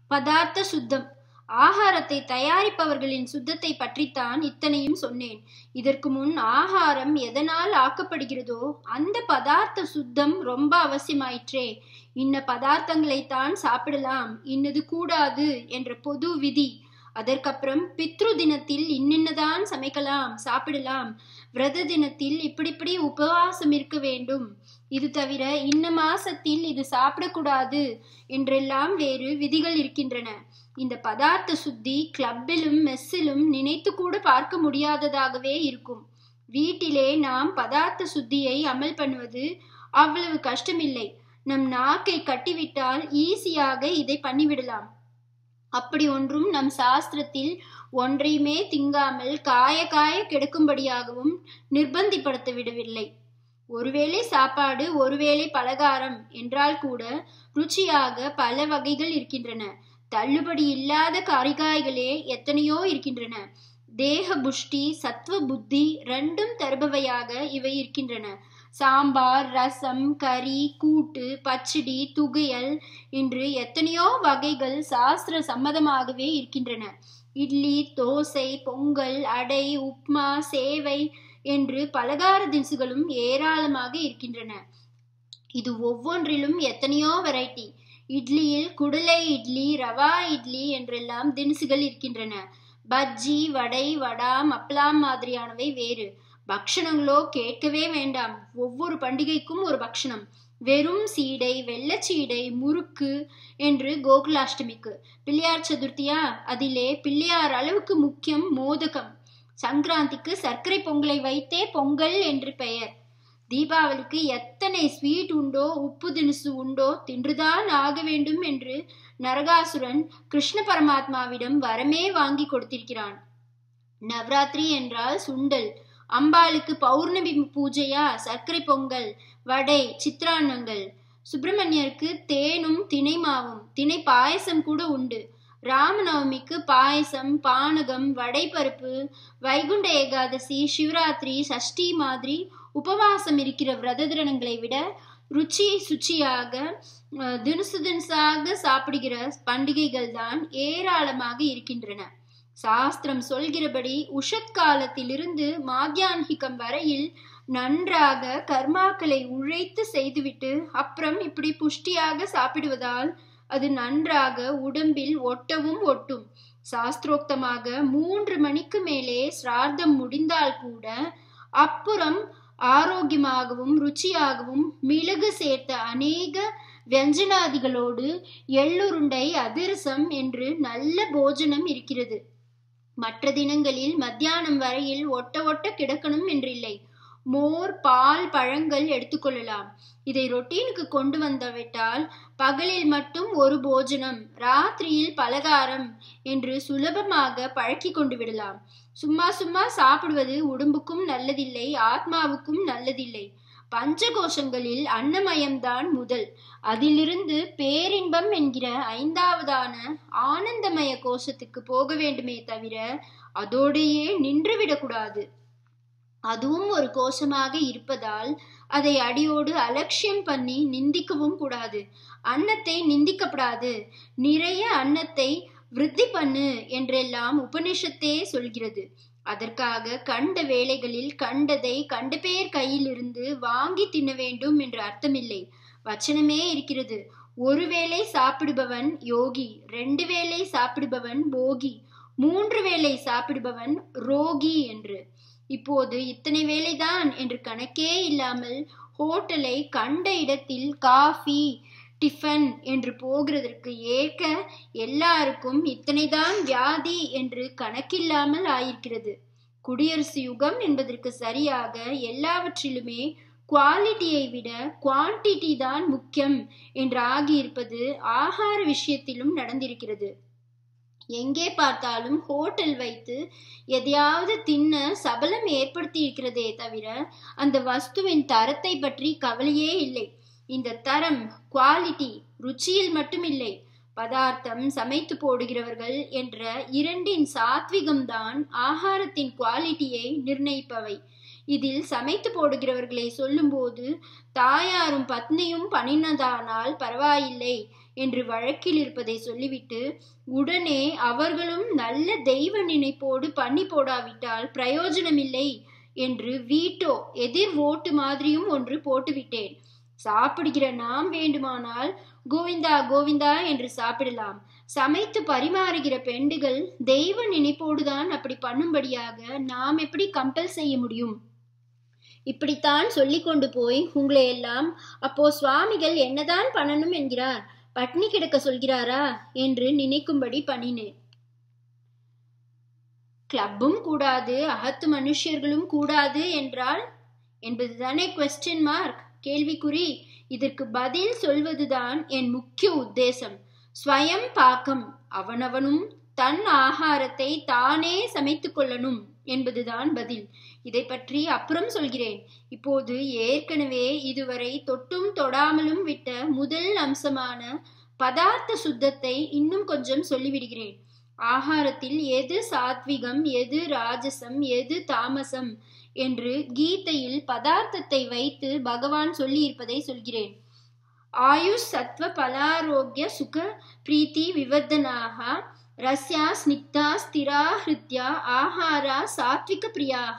பதார்த்த சுத்தம் ஆகாரத்தை தயாரிப்பவர்களின் சுத்தத்தை பற்றித்தான் இத்தனையும் சொன்னேன் இதற்கு முன் ஆகாரம் எதனால் ஆக்கப்படுகிறதோ அந்த பதார்த்த சுத்தம் ரொம்ப அவசியமாயிற்றே இன்ன பதார்த்தங்களைத்தான் சாப்பிடலாம் இன்னது கூடாது என்ற பொது விதி அதற்கப்புறம் பித்ரு தினத்தில் இன்னின்னதான் சமைக்கலாம் சாப்பிடலாம் விரத தினத்தில் இப்படி இப்படி உபவாசம் இருக்க வேண்டும் இது தவிர இன்ன மாசத்தில் இது சாப்பிடக்கூடாது என்றெல்லாம் வேறு விதிகள் இருக்கின்றன இந்த பதார்த்த சுத்தி கிளப்பிலும் மெஸ்ஸிலும் நினைத்து கூட பார்க்க முடியாததாகவே இருக்கும் வீட்டிலே நாம் பதார்த்த சுத்தியை அமல் பண்ணுவது அவ்வளவு கஷ்டமில்லை நம் நாக்கை கட்டிவிட்டால் ஈஸியாக இதை பண்ணிவிடலாம் அப்படி ஒன்றும் நம் சாஸ்திரத்தில் ஒன்றையுமே திங்காமல் காய காய கெடுக்கும்படியாகவும் நிர்பந்திப்படுத்த விடவில்லை ஒருவேளை சாப்பாடு ஒருவேளை பலகாரம் என்றால் கூட ருச்சியாக பல வகைகள் இருக்கின்றன தள்ளுபடி இல்லாத கரிகாய்களே எத்தனையோ இருக்கின்றன தேக புஷ்டி சத்வ புத்தி ரெண்டும் தருபவையாக இவை இருக்கின்றன சாம்பார் ரசம் கறி கூட்டு பச்சடி துகையல் என்று எத்தனையோ வகைகள் சாஸ்திர சம்மதமாகவே இருக்கின்றன இட்லி தோசை பொங்கல் அடை உப்மா சேவை என்று பலகார தினுசுகளும் ஏராளமாக இருக்கின்றன இது ஒவ்வொன்றிலும் எத்தனையோ வெரைட்டி இட்லியில் குடலை இட்லி ரவா இட்லி என்றெல்லாம் தினுசுகள் இருக்கின்றன பஜ்ஜி வடை வடா மப்லாம் மாதிரியானவை வேறு பக்ஷணங்களோ கேட்கவே வேண்டாம் ஒவ்வொரு பண்டிகைக்கும் ஒரு பக்ஷணம் வெறும் சீடை வெள்ளச்சீடை முறுக்கு என்று கோகுலாஷ்டமிக்கு பிள்ளையார் சதுர்த்தியா அதிலே பிள்ளையார் அளவுக்கு முக்கியம் மோதகம் சங்கராந்திக்கு சர்க்கரை பொங்கலை வைத்தே பொங்கல் என்று பெயர் தீபாவளிக்கு எத்தனை ஸ்வீட் உண்டோ உப்பு தினுசு உண்டோ தின்றுதான் ஆக வேண்டும் என்று நரகாசுரன் கிருஷ்ண பரமாத்மாவிடம் வரமே வாங்கி கொடுத்திருக்கிறான் நவராத்திரி என்றால் சுண்டல் அம்பாளுக்கு பௌர்ணமி பூஜையா சர்க்கரை பொங்கல் வடை சித்ரான்னங்கள் சுப்பிரமணியருக்கு தேனும் திணை மாவும் திணை பாயசம் கூட உண்டு ராமநவமிக்கு பாயசம் பானகம் வடைப்பருப்பு வைகுண்ட ஏகாதசி சிவராத்திரி சஷ்டி மாதிரி உபவாசம் இருக்கிற விரத தினங்களை விட ருச்சி சுச்சியாக தினுசு தினுசாக சாப்பிடுகிற பண்டிகைகள் தான் ஏராளமாக இருக்கின்றன சாஸ்திரம் சொல்கிறபடி உஷத் காலத்திலிருந்து மாத்தியான்கிகம் வரையில் நன்றாக கர்மாக்களை உழைத்து செய்துவிட்டு அப்புறம் இப்படி புஷ்டியாக சாப்பிடுவதால் அது நன்றாக உடம்பில் ஒட்டவும் ஒட்டும் சாஸ்திரோக்தமாக மூன்று மணிக்கு மேலே சிரார்த்தம் முடிந்தால் கூட அப்புறம் ஆரோக்கியமாகவும் ருச்சியாகவும் மிளகு சேர்த்த அநேக வியஞ்சனாதிகளோடு எள்ளுருண்டை அதிரசம் என்று நல்ல போஜனம் இருக்கிறது மற்ற தினங்களில் மத்தியானம் வரையில் ஒட்ட ஒட்ட கிடக்கணும் என்றில்லை மோர் பால் பழங்கள் எடுத்துக்கொள்ளலாம் இதை ரொட்டீனுக்கு கொண்டு வந்துவிட்டால் பகலில் மட்டும் ஒரு போஜனம் ராத்திரியில் பலகாரம் என்று சுலபமாக பழக்கி கொண்டு விடலாம் சும்மா சும்மா சாப்பிடுவது உடம்புக்கும் நல்லதில்லை ஆத்மாவுக்கும் நல்லதில்லை பஞ்சகோஷங்களில் அன்னமயம்தான் முதல் அதிலிருந்து பேரின்பம் என்கிற ஐந்தாவதான ஆனந்தமய கோஷத்துக்கு போக வேண்டுமே தவிர அதோடையே நின்றுவிடக்கூடாது அதுவும் ஒரு கோஷமாக இருப்பதால் அதை அடியோடு அலட்சியம் பண்ணி நிந்திக்கவும் கூடாது அன்னத்தை நிந்திக்கப்படாது நிறைய அன்னத்தை விருத்தி பண்ணு என்றெல்லாம் உபனிஷத்தே சொல்கிறது அதற்காக கண்ட வேளைகளில் கண்டதை கண்ட பேர் கையிலிருந்து வாங்கி தின்ன வேண்டும் என்று அர்த்தமில்லை வச்சனமே இருக்கிறது ஒருவேளை சாப்பிடுபவன் யோகி ரெண்டு வேளை சாப்பிடுபவன் போகி மூன்று வேளை சாப்பிடுபவன் ரோகி என்று இப்போது இத்தனை வேலைதான் என்று கணக்கே இல்லாமல் ஹோட்டலை கண்ட இடத்தில் காஃபி டிஃபன் என்று போகிறதற்கு ஏற்க எல்லாருக்கும் இத்தனைதான் வியாதி என்று கணக்கில்லாமல் ஆயிருக்கிறது குடியரசு யுகம் என்பதற்கு சரியாக எல்லாவற்றிலுமே குவாலிட்டியை விட குவான்டிட்டி தான் முக்கியம் என்று ஆகியிருப்பது ஆகார விஷயத்திலும் நடந்திருக்கிறது எங்கே பார்த்தாலும் ஹோட்டல் வைத்து எதையாவது தின்ன சபலம் ஏற்படுத்தி இருக்கிறதே தவிர அந்த வஸ்துவின் தரத்தை பற்றி கவலையே இல்லை இந்த தரம் குவாலிட்டி ருச்சியில் மட்டுமில்லை பதார்த்தம் சமைத்து போடுகிறவர்கள் என்ற இரண்டின் சாத்விகம்தான் ஆகாரத்தின் குவாலிட்டியை நிர்ணயிப்பவை இதில் சமைத்து போடுகிறவர்களை சொல்லும்போது தாயாரும் பத்னியும் பணினதானால் பரவாயில்லை என்று வழக்கில் இருப்பதை சொல்லிவிட்டு உடனே அவர்களும் நல்ல தெய்வ நினைப்போடு பண்ணி போடாவிட்டால் பிரயோஜனமில்லை என்று வீட்டோ எதிர் ஓட்டு மாதிரியும் ஒன்று போட்டுவிட்டேன் சாப்பிடுகிற நாம் வேண்டுமானால் கோவிந்தா கோவிந்தா என்று சாப்பிடலாம் சமைத்து பரிமாறுகிற பெண்டுகள் தெய்வ நினைப்போடுதான் அப்படி பண்ணும்படியாக நாம் எப்படி கம்பல் செய்ய முடியும் இப்படித்தான் சொல்லி கொண்டு போய் உங்களை எல்லாம் அப்போ சுவாமிகள் என்னதான் பண்ணணும் என்கிறார் பட்னி கிடக்க சொல்கிறாரா என்று நினைக்கும்படி பண்ணினேன் கிளப்பும் கூடாது அகத்து மனுஷர்களும் கூடாது என்றால் என்பதுதானே கொஸ்டின் மார்க் கேள்விக்குறி இதற்கு பதில் சொல்வதுதான் என் முக்கிய உத்தேசம் ஸ்வயம் பாக்கம் அவனவனும் தன் ஆகாரத்தை தானே சமைத்து கொள்ளணும் என்பதுதான் பதில் இதை பற்றி அப்புறம் சொல்கிறேன் இப்போது ஏற்கனவே இதுவரை தொட்டும் தொடாமலும் விட்ட முதல் அம்சமான பதார்த்த சுத்தத்தை இன்னும் கொஞ்சம் சொல்லிவிடுகிறேன் ஆகாரத்தில் எது சாத்விகம் எது ராஜசம் எது தாமசம் என்று கீதையில் பதார்த்தத்தை வைத்து பகவான் சொல்லி இருப்பதை சொல்கிறேன் ஆயுஷ் சத்வ பலாரோக்கிய சுக பிரீத்தி விவர்தனாக ரஸ்யா ஸ்னிக்தா ஸ்திரா ஹிருத்யா ஆஹாரா சாத்விக பிரியாக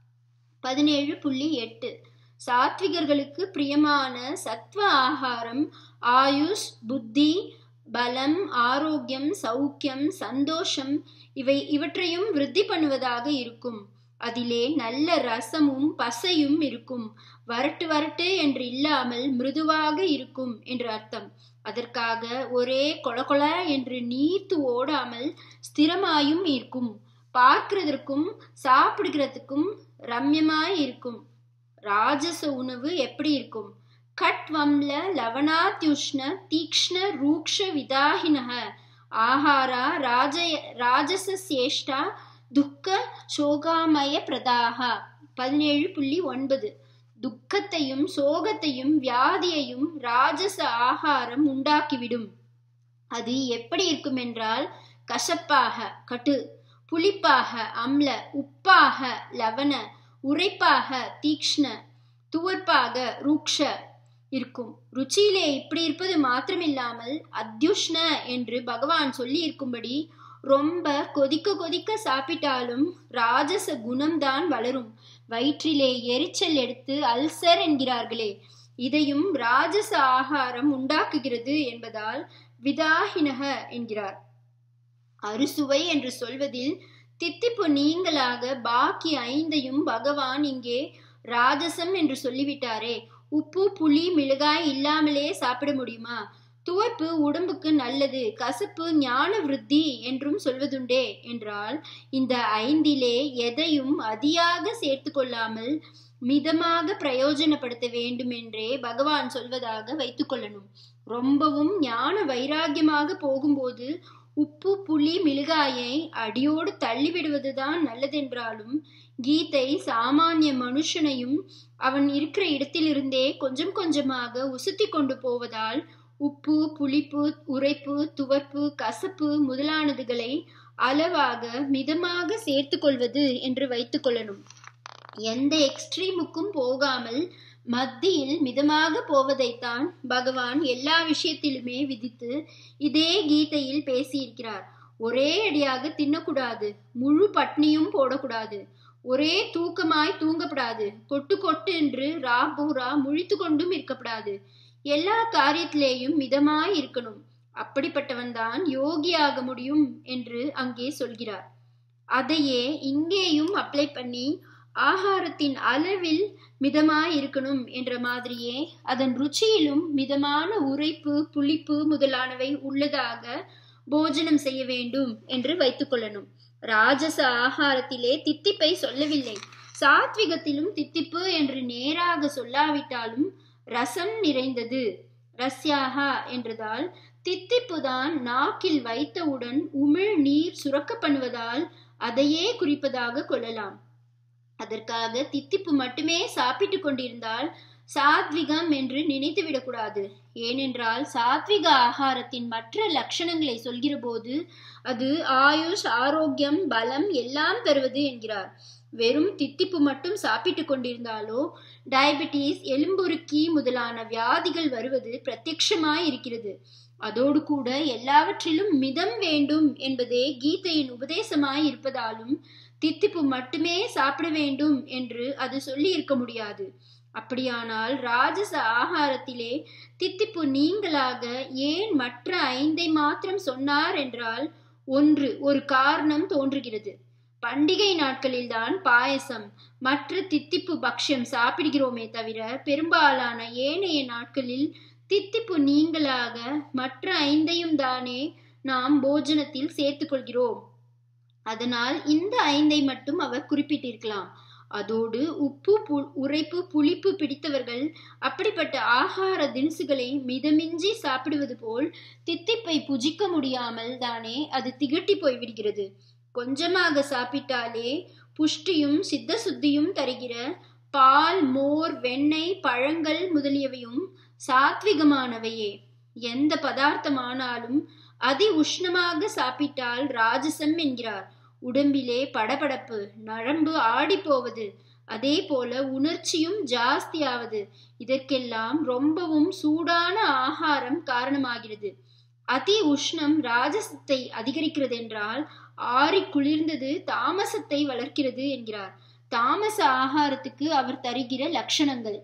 பதினேழு புள்ளி எட்டு சாத்விகர்களுக்கு பிரியமான சத்வ ஆகாரம் ஆயுஷ் புத்தி பலம் ஆரோக்கியம் சௌக்கியம் சந்தோஷம் இவை இவற்றையும் விருத்தி பண்ணுவதாக இருக்கும் அதிலே நல்ல ரசமும் பசையும் இருக்கும் வரட்டு வரட்டு என்று இல்லாமல் மிருதுவாக இருக்கும் என்று அர்த்தம் அதற்காக ஒரே கொல என்று நீர்த்து ஓடாமல் ஸ்திரமாயும் இருக்கும் பார்க்கிறதற்கும் சாப்பிடுகிறதுக்கும் ரம்யமாய் இருக்கும் ராஜச உணவு எப்படி இருக்கும் கட்வம்ல லவணாத்யுஷ்ண தீக்ஷ்ண ரூக்ஷ விதாகினக ஆஹாரா ராஜ ராஜசேஷ்டா துக்க சோகாமய பிரதாகா பதினேழு புள்ளி ஒன்பது துக்கத்தையும் சோகத்தையும் வியாதியையும் ராஜச ஆகாரம் உண்டாக்கிவிடும் அது எப்படி இருக்கும் என்றால் கசப்பாக கட்டு புளிப்பாக அம்ல உப்பாக லவண உரைப்பாக தீக்ஷ்ண துவர்ப்பாக ரூக்ஷ இருக்கும் ருச்சியிலே இப்படி இருப்பது மாத்திரமில்லாமல் அத்யுஷ்ண என்று பகவான் சொல்லி இருக்கும்படி ரொம்ப கொதிக்க கொதிக்க சாப்பிட்டாலும் ராஜச குணம்தான் வளரும் வயிற்றிலே எரிச்சல் எடுத்து அல்சர் என்கிறார்களே இதையும் ராஜச ஆகாரம் உண்டாக்குகிறது என்பதால் விதாகினக என்கிறார் அறுசுவை என்று சொல்வதில் தித்திப்பு நீங்களாக பாக்கி ஐந்தையும் பகவான் இங்கே ராஜசம் என்று சொல்லிவிட்டாரே உப்பு புளி மிளகாய் இல்லாமலே சாப்பிட முடியுமா துவர்ப்பு உடம்புக்கு நல்லது கசப்பு ஞான விருத்தி என்றும் சொல்வதுண்டே என்றால் இந்த ஐந்திலே எதையும் அதியாக சேர்த்து கொள்ளாமல் மிதமாக பிரயோஜனப்படுத்த வேண்டும் என்றே பகவான் சொல்வதாக வைத்துக்கொள்ளணும் ரொம்பவும் ஞான வைராகியமாக போகும்போது உப்பு புளி மிளகாயை அடியோடு தள்ளிவிடுவதுதான் நல்லதென்றாலும் கீதை சாமானிய மனுஷனையும் அவன் இருக்கிற இடத்திலிருந்தே கொஞ்சம் கொஞ்சமாக உசுத்தி கொண்டு போவதால் உப்பு புளிப்பு உரைப்பு துவர்ப்பு கசப்பு முதலானதுகளை அளவாக மிதமாக சேர்த்து கொள்வது என்று வைத்துக் கொள்ளணும் எந்த எக்ஸ்ட்ரீமுக்கும் போகாமல் மத்தியில் மிதமாக போவதைத்தான் பகவான் எல்லா விஷயத்திலுமே விதித்து இதே கீதையில் பேசியிருக்கிறார் ஒரே அடியாக தின்னக்கூடாது முழு பட்னியும் போடக்கூடாது ஒரே தூக்கமாய் தூங்கப்படாது கொட்டு கொட்டு என்று ரா பூரா முழித்து கொண்டும் இருக்கப்படாது எல்லா காரியத்திலேயும் மிதமாய் இருக்கணும் அப்படிப்பட்டவன் தான் யோகியாக முடியும் என்று அங்கே சொல்கிறார் அதையே இங்கேயும் அப்ளை பண்ணி ஆகாரத்தின் அளவில் மிதமாய் இருக்கணும் என்ற மாதிரியே அதன் ருச்சியிலும் மிதமான உரைப்பு புளிப்பு முதலானவை உள்ளதாக போஜனம் செய்ய வேண்டும் என்று வைத்துக்கொள்ளணும் ராஜச ஆகாரத்திலே தித்திப்பை சொல்லவில்லை சாத்விகத்திலும் தித்திப்பு என்று நேராக சொல்லாவிட்டாலும் ரசம் நிறைந்தது ரஸ்யாகா என்றதால் தித்திப்புதான் நாக்கில் வைத்தவுடன் உமிழ் நீர் சுரக்க பண்ணுவதால் அதையே குறிப்பதாக கொள்ளலாம் அதற்காக தித்திப்பு மட்டுமே சாப்பிட்டு கொண்டிருந்தால் சாத்விகம் என்று நினைத்து விடக்கூடாது ஏனென்றால் சாத்விக ஆகாரத்தின் மற்ற லட்சணங்களை சொல்கிற போது அது ஆயுஷ் ஆரோக்கியம் பலம் எல்லாம் தருவது என்கிறார் வெறும் தித்திப்பு மட்டும் சாப்பிட்டு கொண்டிருந்தாலோ டயபெட்டிஸ் எலும்புருக்கி முதலான வியாதிகள் வருவது பிரத்யட்சமாய் இருக்கிறது அதோடு கூட எல்லாவற்றிலும் மிதம் வேண்டும் என்பதே கீதையின் உபதேசமாய் இருப்பதாலும் தித்திப்பு மட்டுமே சாப்பிட வேண்டும் என்று அது சொல்லி இருக்க முடியாது அப்படியானால் ராஜச ஆகாரத்திலே தித்திப்பு நீங்களாக ஏன் மற்ற ஐந்தை மாத்திரம் சொன்னார் என்றால் ஒன்று ஒரு காரணம் தோன்றுகிறது பண்டிகை நாட்களில்தான் பாயசம் மற்ற தித்திப்பு பக்ஷ்யம் சாப்பிடுகிறோமே தவிர பெரும்பாலான ஏனைய நாட்களில் தித்திப்பு நீங்களாக மற்ற ஐந்தையும் தானே நாம் போஜனத்தில் சேர்த்துக் கொள்கிறோம் அதனால் இந்த ஐந்தை மட்டும் அவர் குறிப்பிட்டிருக்கலாம் அதோடு உப்பு பு உரைப்பு புளிப்பு பிடித்தவர்கள் அப்படிப்பட்ட ஆகார தினுசுகளை மிதமிஞ்சி சாப்பிடுவது போல் தித்திப்பை புஜிக்க முடியாமல் தானே அது திகட்டி போய்விடுகிறது கொஞ்சமாக சாப்பிட்டாலே புஷ்டியும் சித்த சுத்தியும் தருகிற பால் மோர் வெண்ணெய் பழங்கள் முதலியவையும் சாத்விகமானவையே எந்த பதார்த்தமானாலும் அதி உஷ்ணமாக சாப்பிட்டால் ராஜசம் என்கிறார் உடம்பிலே படபடப்பு நரம்பு ஆடி போவது அதே போல உணர்ச்சியும் ஜாஸ்தியாவது இதற்கெல்லாம் ரொம்பவும் சூடான ஆகாரம் காரணமாகிறது அதி உஷ்ணம் ராஜசத்தை அதிகரிக்கிறது என்றால் ஆறி குளிர்ந்தது தாமசத்தை வளர்க்கிறது என்கிறார் தாமச ஆகாரத்துக்கு அவர் தருகிற லட்சணங்கள்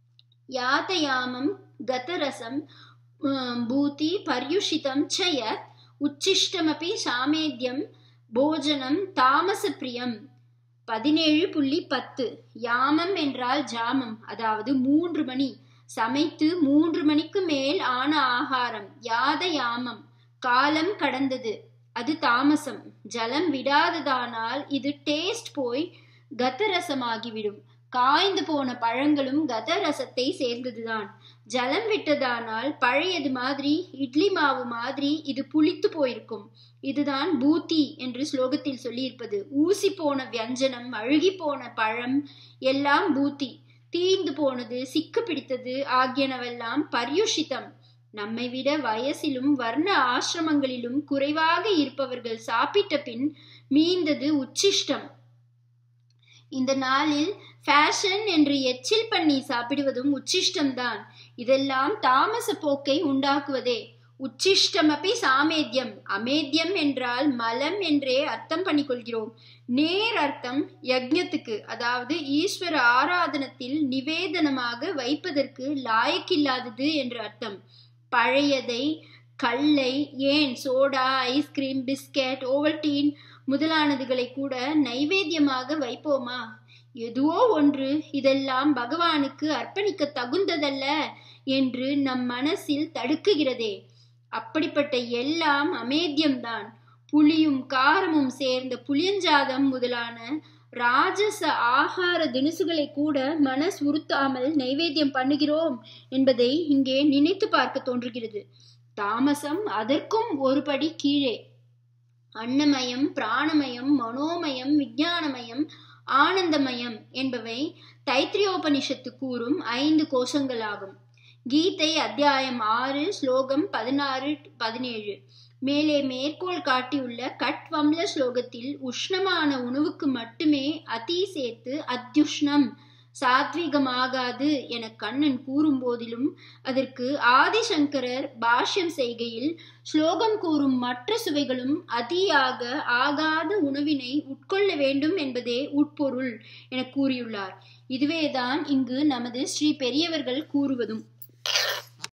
யாத்தயாமம் கதரசம் பூதி பர்யுஷிதம் ச யத் உச்சிஷ்டமபி சாமேத்யம் போஜனம் தாமச பிரியம் பதினேழு புள்ளி பத்து யாமம் என்றால் ஜாமம் அதாவது மூன்று மணி சமைத்து மூன்று மணிக்கு மேல் ஆன ஆகாரம் யாத யாமம் காலம் கடந்தது அது தாமசம் ஜலம் விடாததானால் இது டேஸ்ட் போய் கதரசமாகிவிடும் காய்ந்து போன பழங்களும் கதரசத்தை சேர்ந்ததுதான் ஜலம் விட்டதானால் பழையது மாதிரி இட்லி மாவு மாதிரி இது புளித்து போயிருக்கும் இதுதான் பூத்தி என்று ஸ்லோகத்தில் சொல்லியிருப்பது ஊசி போன வியஞ்சனம் அழுகி போன பழம் எல்லாம் பூத்தி தீந்து போனது சிக்கு பிடித்தது ஆகியனவெல்லாம் பர்யுஷிதம் நம்மை விட வயசிலும் வர்ண ஆசிரமங்களிலும் குறைவாக இருப்பவர்கள் சாப்பிட்ட பின் மீந்தது உச்சிஷ்டம் இந்த நாளில் ஃபேஷன் என்று எச்சில் பண்ணி சாப்பிடுவதும் உச்சிஷ்டம்தான் இதெல்லாம் தாமச போக்கை உண்டாக்குவதே உச்சிஷ்டமப்பி சாமேத்தியம் அமேத்தியம் என்றால் மலம் என்றே அர்த்தம் பண்ணிக்கொள்கிறோம் நேர் அர்த்தம் யஜ்ஞத்துக்கு அதாவது ஈஸ்வர ஆராதனத்தில் நிவேதனமாக வைப்பதற்கு லாயக்கில்லாதது என்று அர்த்தம் பழையதை கல்லை ஏன் சோடா ஐஸ்கிரீம் பிஸ்கட் ஓவல்டீன் முதலானதுகளை கூட நைவேத்தியமாக வைப்போமா எதுவோ ஒன்று இதெல்லாம் பகவானுக்கு அர்ப்பணிக்க தகுந்ததல்ல என்று நம் மனசில் தடுக்குகிறதே அப்படிப்பட்ட எல்லாம் அமேத்தியம்தான் புளியும் காரமும் சேர்ந்த புளியஞ்சாதம் முதலான ராஜச ஆகார தினுசுகளை கூட மனஸ் உறுத்தாமல் நைவேத்தியம் பண்ணுகிறோம் என்பதை இங்கே நினைத்து பார்க்க தோன்றுகிறது தாமசம் அதற்கும் ஒரு படி கீழே அன்னமயம் பிராணமயம் மனோமயம் விஞ்ஞானமயம் ஆனந்தமயம் என்பவை தைத்திரியோபனிஷத்து கூறும் ஐந்து கோஷங்களாகும் கீதை அத்தியாயம் ஆறு ஸ்லோகம் பதினாறு பதினேழு மேலே மேற்கோள் காட்டியுள்ள கட்வம்ல ஸ்லோகத்தில் உஷ்ணமான உணவுக்கு மட்டுமே அதி சேர்த்து அத்யுஷ்ணம் சாத்விகமாகாது என கண்ணன் கூறும் போதிலும் அதற்கு ஆதிசங்கரர் பாஷ்யம் செய்கையில் ஸ்லோகம் கூறும் மற்ற சுவைகளும் அதியாக ஆகாத உணவினை உட்கொள்ள வேண்டும் என்பதே உட்பொருள் என கூறியுள்ளார் இதுவேதான் இங்கு நமது ஸ்ரீ பெரியவர்கள் கூறுவதும்